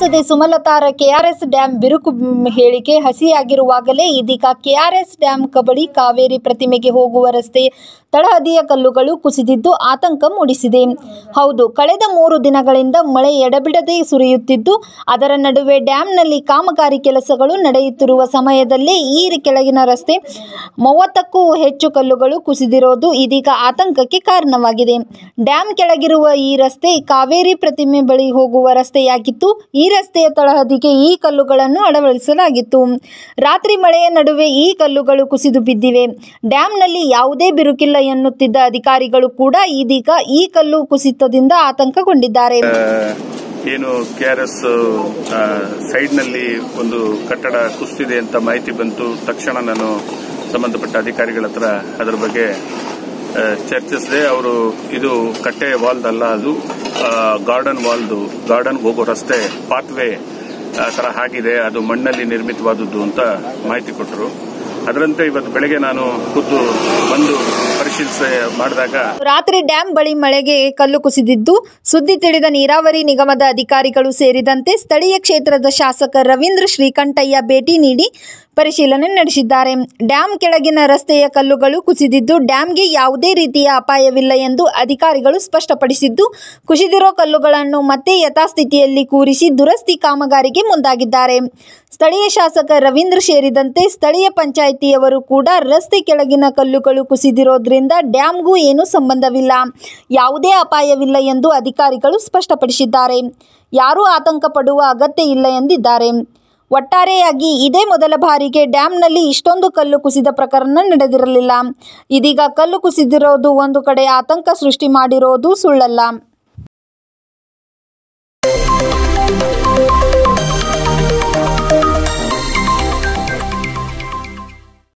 ಸಂಸದೆ ಸುಮಲತಾರ KRS dam ಬಿರುಕು ಮ್, ಹೇಳಿಕೆ ಹಸಿಯಾಗಿರುವಾಗಲೇ ಇದೀಗ ಕೆಆರ್ಎಸ್ ಡ್ಯಾಂ ಕಬಳಿ ಕಾವೇರಿ ಪ್ರತಿಮೆಗೆ ಹೋಗುವ ರಸ್ತೆ ತಳಹದಿಯ ಕಲ್ಲುಗಳು ಕುಸಿದಿದ್ದು ಆತಂಕ ಮೂಡಿಸಿದೆ ಹೌದು ಕಳೆದ ಮೂರು ದಿನಗಳಿಂದ ಮಳೆ ಎಡಬಿಡದೆ ಸುರಿಯುತ್ತಿದ್ದು ಅದರ ನಡುವೆ ಡ್ಯಾಂನಲ್ಲಿ ಕಾಮಗಾರಿ ಕೆಲಸಗಳು ನಡೆಯುತ್ತಿರುವ ಸಮಯದಲ್ಲೇ ಈ ಕೆಳಗಿನ ರಸ್ತೆ ಮೂವತ್ತಕ್ಕೂ ಹೆಚ್ಚು ಕಲ್ಲುಗಳು ಕುಸಿದಿರೋದು ಇದೀಗ ಆತಂಕಕ್ಕೆ ಕಾರಣವಾಗಿದೆ ಡ್ಯಾಂ ಕೆಳಗಿರುವ ಈ ರಸ್ತೆ ಕಾವೇರಿ ಪ್ರತಿಮೆ ಬಳಿ ಹೋಗುವ ರಸ್ತೆಯಾಗಿತ್ತು ಈ ರಸ್ತೆಯ ತಳಹದಿಗೆ ಈ ಕಲ್ಲುಗಳನ್ನು ಅಳವಡಿಸಲಾಗಿತ್ತು ರಾತ್ರಿ ಮಳೆಯ ನಡುವೆ ಈ ಕಲ್ಲುಗಳು ಕುಸಿದು ಬಿದ್ದಿವೆ ಡ್ಯಾಂನಲ್ಲಿ ಯಾವುದೇ ಬಿರುಕಿಲ್ಲ ಎನ್ನುತ್ತಿದ್ದ ಅಧಿಕಾರಿಗಳು ಕೂಡ ಇದೀಗ ಈ ಕಲ್ಲು ಕುಸಿತದಿಂದ ಆತಂಕಗೊಂಡಿದ್ದಾರೆ ಏನು ಕೆ ಆರ್ ಎಸ್ ಸೈಡ್ನಲ್ಲಿ ಒಂದು ಕಟ್ಟಡ ಕುಸಿದಿದೆ ಅಂತ ಮಾಹಿತಿ ಬಂತು ತಕ್ಷಣ ನಾನು ಸಂಬಂಧಪಟ್ಟ ಅಧಿಕಾರಿಗಳ ಹತ್ರ ಅದರ ಬಗ್ಗೆ ಆ, ಚರ್ಚಿಸಿದೆ ಅವರು ಇದು ಕಟ್ಟೆ ವಾಲ್ದಲ್ಲ ಅದು ಗಾರ್ಡನ್ ವಾಲ್ದು ಗಾರ್ಡನ್ ಹೋಗೋ ರಸ್ತೆ ಪಾತ್ವೇ ಆ ಥರ ಆಗಿದೆ ಅದು ಮಣ್ಣಲ್ಲಿ ನಿರ್ಮಿತವಾದದ್ದು ಅಂತ ಮಾಹಿತಿ ಕೊಟ್ಟರು ಅದರಂತೆ ಇವತ್ತು ಬೆಳಗ್ಗೆ ನಾನು ಖುದ್ದು ಬಂದು ಪರಿಶೀಲಿಸಿ ಮಾಡಿದಾಗ ರಾತ್ರಿ ಡ್ಯಾಂ ಬಳಿ ಮಳೆಗೆ ಕಲ್ಲು ಕುಸಿದಿದ್ದು ಸುದ್ದಿ ತಿಳಿದ ನೀರಾವರಿ ನಿಗಮದ ಅಧಿಕಾರಿಗಳು ಸೇರಿದಂತೆ ಸ್ಥಳೀಯ ಕ್ಷೇತ್ರದ ಶಾಸಕ ರವೀಂದ್ರ ಶ್ರೀಕಂಠಯ್ಯ ಭೇಟಿ ನೀಡಿ ಪರಿಶೀಲನೆ ನಡೆಸಿದ್ದಾರೆ ಡ್ಯಾಂ ಕೆಳಗಿನ ರಸ್ತೆಯ ಕಲ್ಲುಗಳು ಕುಸಿದಿದ್ದು ಡ್ಯಾಂಗೆ ಯಾವುದೇ ರೀತಿಯ ಅಪಾಯವಿಲ್ಲ ಎಂದು ಅಧಿಕಾರಿಗಳು ಸ್ಪಷ್ಟಪಡಿಸಿದ್ದು ಕುಸಿದಿರೋ ಕಲ್ಲುಗಳನ್ನು ಮತ್ತೆ ಯಥಾಸ್ಥಿತಿಯಲ್ಲಿ ಕೂರಿಸಿ ದುರಸ್ತಿ ಕಾಮಗಾರಿಗೆ ಮುಂದಾಗಿದ್ದಾರೆ ಸ್ಥಳೀಯ ಶಾಸಕ ರವೀಂದ್ರ ಸೇರಿದಂತೆ ಸ್ಥಳೀಯ ಪಂಚಾಯಿತಿಯವರು ಕೂಡ ರಸ್ತೆ ಕೆಳಗಿನ ಕಲ್ಲುಗಳು ಕುಸಿದಿರೋದ್ರಿಂದ ಡ್ಯಾಂಗೂ ಏನೂ ಸಂಬಂಧವಿಲ್ಲ ಯಾವುದೇ ಅಪಾಯವಿಲ್ಲ ಎಂದು ಅಧಿಕಾರಿಗಳು ಸ್ಪಷ್ಟಪಡಿಸಿದ್ದಾರೆ ಯಾರೂ ಆತಂಕ ಪಡುವ ಅಗತ್ಯ ಇಲ್ಲ ಎಂದಿದ್ದಾರೆ ಒಟ್ಟಾರೆಯಾಗಿ ಇದೇ ಮೊದಲ ಬಾರಿಗೆ ಡ್ಯಾಂನಲ್ಲಿ ಇಷ್ಟೊಂದು ಕಲ್ಲು ಕುಸಿದ ಪ್ರಕರಣ ನಡೆದಿರಲಿಲ್ಲ ಇದೀಗ ಕಲ್ಲು ಕುಸಿದಿರೋದು ಒಂದು ಕಡೆ ಆತಂಕ ಸೃಷ್ಟಿ ಮಾಡಿರೋದು ಸುಳ್ಳಲ್ಲ